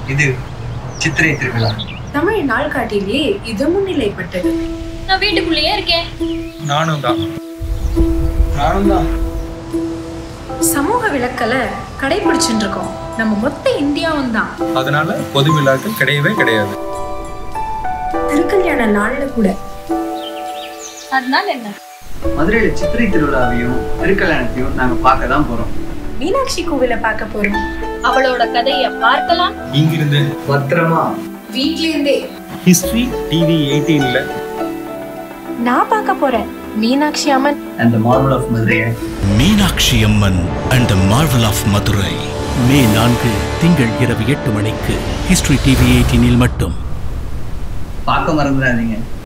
இது சித்திரை திருவிழா தமிழ் நாள்காட்டிலே இது முன்னிலைப்பட்டது நான் வீட்டுக்குள்ளேயே இருக்கேன் நானும் தான் நானும் தான் சமூக விளக்கலை கடைபிடிச்சுட்டு இருக்கோம் நம்ம மொத்த இந்தியாவும் தான் அதனால பொது விழாக்கள் கிடையவே கிடையாது திருக்கல்யாண நாள்ல கூட அதனால என்ன மதுரையில சித்திரை திருவிழாவையும் திருக்கல்யாணத்தையும் நாங்க பார்க்க தான் போறோம் மீனாட்சி கோவிலை பார்க்க போறோம் அவளோட கதைய பார்க்கலாம் இங்கிருந்து பத்திரமா வீட்ல இருந்தே ஹிஸ்டரி டிவி எயிட்டீன்ல நான் பார்க்க போறேன் மீனாட்சி அம்மன் அந்த மார்வல் ஆஃப் மதுரையை Meenakshi Amman and the marvel of Madurai மே நான்கு திங்கள் இரவு எட்டு மணிக்கு ஹிஸ்டரி டிவி எயிட்டீனில் மட்டும் பார்க்க மறந்துடாதீங்க